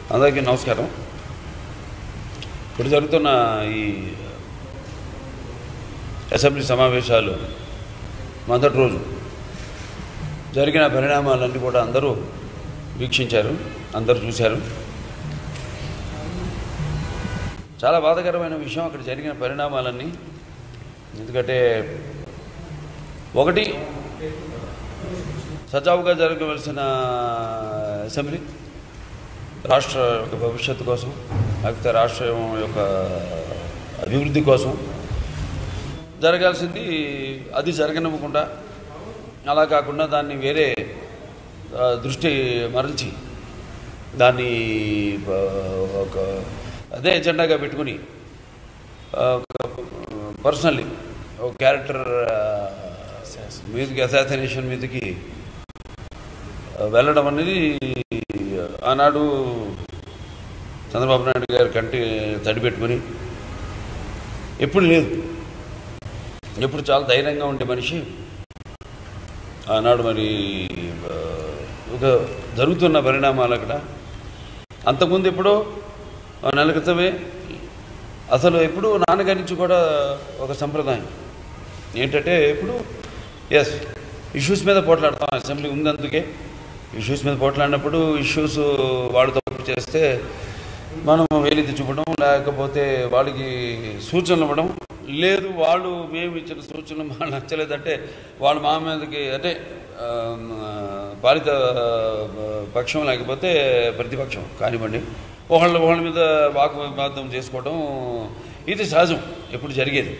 అందరికీ నమస్కారం ఇప్పుడు జరుగుతున్న ఈ అసెంబ్లీ సమావేశాలు మొదటి రోజు జరిగిన పరిణామాలన్నీ కూడా అందరూ వీక్షించారు అందరూ చూశారు చాలా బాధాకరమైన విషయం అక్కడ జరిగిన పరిణామాలన్నీ ఎందుకంటే ఒకటి సజావుగా జరగవలసిన అసెంబ్లీ రాష్ట్ర యొక్క భవిష్యత్తు కోసం లేకపోతే రాష్ట్రం యొక్క అభివృద్ధి కోసం జరగాల్సింది అది జరగనివ్వకుండా అలా కాకుండా దాన్ని వేరే ఆ, దృష్టి మరల్చి దాన్ని ఆ, ఒక అదే ఎజెండాగా పెట్టుకుని ఆ, ఒక పర్సనల్లీ ఒక క్యారెక్టర్ మీదకి అసాసినేషన్ మీదకి ఆ, వెళ్ళడం అనేది ఆనాడు చంద్రబాబు నాయుడు గారి కంటి తడి పెట్టుకుని ఎప్పుడు లేదు ఎప్పుడు చాలా ధైర్యంగా ఉండే మనిషి ఆనాడు మరి ఆ, ఒక జరుగుతున్న పరిణామాలు అక్కడ అంతకుముందు ఎప్పుడో ఆ నెల క్రితమే అసలు ఎప్పుడు నాన్నగారి నుంచి కూడా ఒక సంప్రదాయం ఏంటంటే ఎప్పుడు ఎస్ ఇష్యూస్ మీద పోట్లాడతాం అసెంబ్లీ ఉంది అందుకే ఇష్యూస్ మీద పోట్లాడినప్పుడు ఇష్యూస్ వాడు తప్పు చేస్తే మనం వేలెత్తి చూపడం లేకపోతే వాళ్ళకి సూచనలు ఇవ్వడం లేదు వాళ్ళు మేము ఇచ్చిన సూచనలు మాకు నచ్చలేదంటే వాళ్ళు మా మీదకి అంటే ఆ, పాలిత పక్షం లేకపోతే ప్రతిపక్షం కానివ్వండి ఒకళ్ళ ఒకళ్ళ మీద వాగ్వాదం చేసుకోవడం ఇది సహజం ఎప్పుడు జరిగేది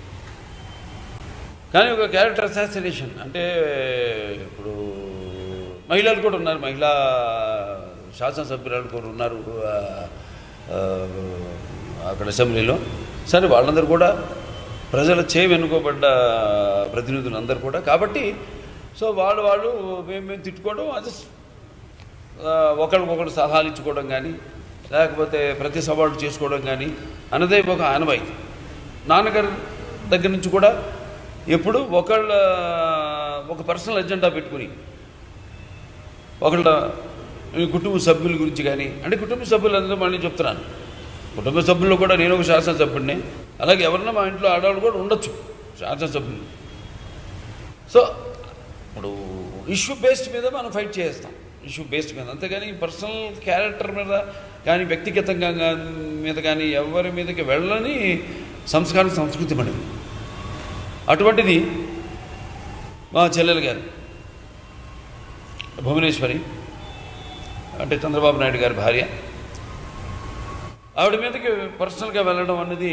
కానీ ఒక క్యారెక్టర్ అసాసినేషన్ అంటే ఇప్పుడు మహిళలు కూడా ఉన్నారు మహిళా శాసనసభ్యురాలు కూడా ఉన్నారు ఆ, ఆ, అక్కడ అసెంబ్లీలో సరే వాళ్ళందరూ కూడా ప్రజల చే వెనుకోబడ్డ ప్రతినిధులు అందరూ కూడా కాబట్టి సో వాళ్ళు వాళ్ళు మేము మేము తిట్టుకోవడం అది ఆ, ఒకరికొకరు సలహాలు ఇచ్చుకోవడం కానీ లేకపోతే ప్రతి సవాళ్ళు చేసుకోవడం కానీ అన్నదే ఒక ఆనవాయితీ నాన్నగారి దగ్గర నుంచి కూడా ఎప్పుడు ఒకళ్ళ ఒక పర్సనల్ ఎజెండా పెట్టుకుని ఒకళ్ళ ఈ కుటుంబ సభ్యుల గురించి కానీ అంటే కుటుంబ సభ్యులందరూ మళ్ళీ చెప్తున్నాను కుటుంబ సభ్యుల్లో కూడా నేను ఒక శాసనసభ్యుడిని అలాగే ఎవరన్నా మా ఇంట్లో ఆడవాళ్ళు కూడా ఉండొచ్చు శాసనసభ్యులు సో ఇప్పుడు ఇష్యూ బేస్డ్ మీద మనం ఫైట్ చేస్తాం ఇష్యూ బేస్డ్ మీద అంతేగాని పర్సనల్ క్యారెక్టర్ మీద కానీ వ్యక్తిగతంగా గా- మీద కానీ ఎవరి మీదకి వెళ్ళని సంస్కారం సంస్కృతి మనది అటువంటిది మా చెల్లెలు గారు భువనేశ్వరి అంటే చంద్రబాబు నాయుడు గారి భార్య ఆవిడ మీదకి పర్సనల్గా వెళ్ళడం అన్నది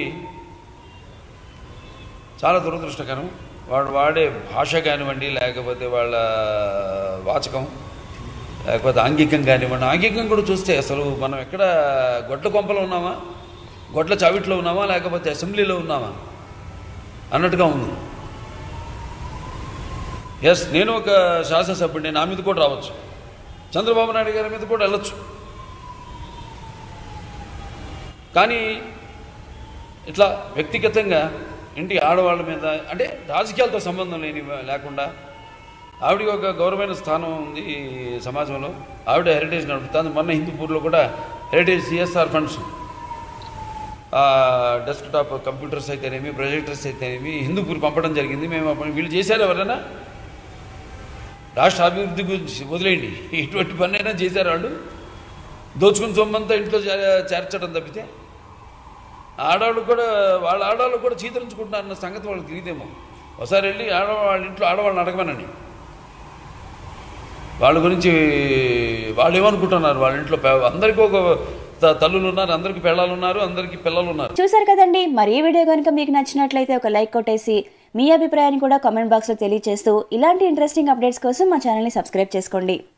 చాలా దురదృష్టకరం వాడు వాడే భాష కానివ్వండి లేకపోతే వాళ్ళ వాచకం లేకపోతే ఆంగికం కానివ్వండి ఆంగికం కూడా చూస్తే అసలు మనం ఎక్కడ గొడ్ల కొంపలో ఉన్నామా గొడ్ల చావిట్లో ఉన్నామా లేకపోతే అసెంబ్లీలో ఉన్నామా అన్నట్టుగా ఉంది ఎస్ నేను ఒక శాసనసభ్యుడిని నా మీద కూడా రావచ్చు చంద్రబాబు నాయుడు గారి మీద కూడా వెళ్ళొచ్చు కానీ ఇట్లా వ్యక్తిగతంగా ఇంటి ఆడవాళ్ళ మీద అంటే రాజకీయాలతో సంబంధం లేని లేకుండా ఆవిడకి ఒక గౌరవమైన స్థానం ఉంది ఈ సమాజంలో ఆవిడ హెరిటేజ్ నడుపుతుంది మొన్న హిందూపూర్లో కూడా heritage CSR funds desktop computers అయితేనేమి ప్రొజెక్టర్స్ అయితేనేమి హిందూపూర్ పంపడం జరిగింది మేము అప్పుడు వీళ్ళు చేశారు ఎవరైనా రాష్ట్ర అభివృద్ధి గురించి వదిలేయండి ఇటువంటి పనైనా చేశారు వాళ్ళు దోచుకుని సొమ్మంతా ఇంట్లో చే- చేర్చడం తప్పితే ఆడవాళ్ళు కూడా వాళ్ళ ఆడవాళ్ళు కూడా చీతరించుకుంటున్నారు అన్న సంగతి వాళ్ళకి తెలియదేమో ఒకసారి వెళ్ళి ఆడవాళ్ళ వాళ్ళ ఇంట్లో ఆడవాళ్ళని అడగమనండి వాళ్ళ గురించి వాళ్ళు ఏమనుకుంటున్నారు వాళ్ళ ఇంట్లో పె- అందరికీ ఒక త- తల్లులు ఉన్నారు అందరికీ పిల్లలు ఉన్నారు అందరికీ పిల్లలు ఉన్నారు చూసారు కదండి మరి ఈ వీడియో కనుక మీకు నచ్చినట్లయితే ఒక లైక్ కొట్టేసి మీ అభిప్రాయాన్ని కూడా కామెంట్ బాక్స్లో తెలియజేస్తూ ఇలాంటి ఇంట్రెస్టింగ్ అప్డేట్స్ కోసం మా ఛానల్ని సబ్స్క్రైబ్ చేసుకోండి